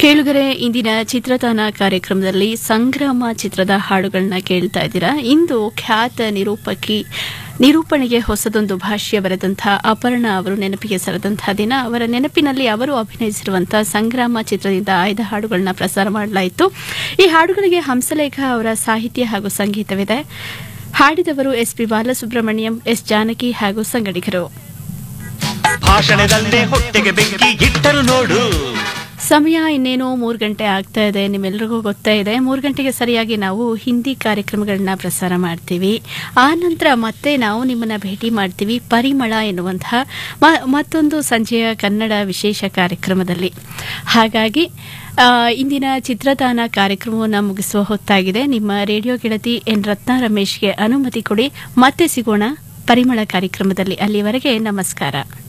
ಕೇಳುಗರೆ ಇಂದಿನ ಚಿತ್ರತಾನ ಕಾರ್ಯಕ್ರಮದಲ್ಲಿ ಸಂಗ್ರಾಮ ಚಿತ್ರದ ಹಾಡುಗಳನ್ನ ಕೇಳ್ತಾ ಇದ್ದೀರಾ ಇಂದು ಖ್ಯಾತ ನಿರೂಪಕಿ ನಿರೂಪಣೆಗೆ ಹೊಸದೊಂದು ಭಾಷ್ಯ ಬರೆದಂತಹ ಅಪರ್ಣ ಅವರು ನೆನಪಿಗೆ ಸರದಂತಹ ದಿನ ಅವರ ನೆನಪಿನಲ್ಲಿ ಅವರು ಅಭಿನಯಿಸಿರುವಂತಹ ಸಂಗ್ರಾಮ ಚಿತ್ರದಿಂದ ಆಯ್ದ ಹಾಡುಗಳನ್ನ ಪ್ರಸಾರ ಮಾಡಲಾಯಿತು ಈ ಹಾಡುಗಳಿಗೆ ಹಂಸಲೇಖ ಅವರ ಸಾಹಿತ್ಯ ಹಾಗೂ ಸಂಗೀತವಿದೆ ಹಾಡಿದವರು S P Balasubrahmanyam S Janaki ಹಾಗೂ ಸಂಗಡಿಗರು ಭಾಷಣದಲ್ಲೇ ಹೊಟ್ಟೆಗೆ ಬೆಂಕಿ ಇಟ್ಟರು ನೋಡು ಸಮಯ ಇನ್ನೇನು ಮೂರು ಗಂಟೆ ಆಗ್ತಾ ಇದೆ ನಿಮ್ಮೆಲ್ಲರಿಗೂ ಗೊತ್ತಾ ಇದೆ ಮೂರು ಗಂಟೆಗೆ ಸರಿಯಾಗಿ ನಾವು ಹಿಂದಿ ಕಾರ್ಯಕ್ರಮಗಳನ್ನ ಪ್ರಸಾರ ಮಾಡ್ತೀವಿ ಆ ನಂತರ ಮತ್ತೆ ನಾವು ನಿಮ್ಮನ್ನ ಭೇಟಿ ಮಾಡ್ತೀವಿ ಪರಿಮಳ ಎನ್ನುವಂತಹ ಮ- ಮತ್ತೊಂದು ಸಂಜೆಯ ಕನ್ನಡ ವಿಶೇಷ ಕಾರ್ಯಕ್ರಮದಲ್ಲಿ ಹಾಗಾಗಿ ಆ, ಇಂದಿನ ಚಿತ್ರದಾನ ಕಾರ್ಯಕ್ರಮವನ್ನು ಮುಗಿಸುವ ಹೊತ್ತಾಗಿದೆ ನಿಮ್ಮ ರೇಡಿಯೋ ಗೆಳತಿ ಎನ್ ರತ್ನ ರಮೇಶ್ಗೆ ಅನುಮತಿ ಕೊಡಿ ಮತ್ತೆ ಸಿಗೋಣ ಪರಿಮಳ ಕಾರ್ಯಕ್ರಮದಲ್ಲಿ ಅಲ್ಲಿವರೆಗೆ ನಮಸ್ಕಾರ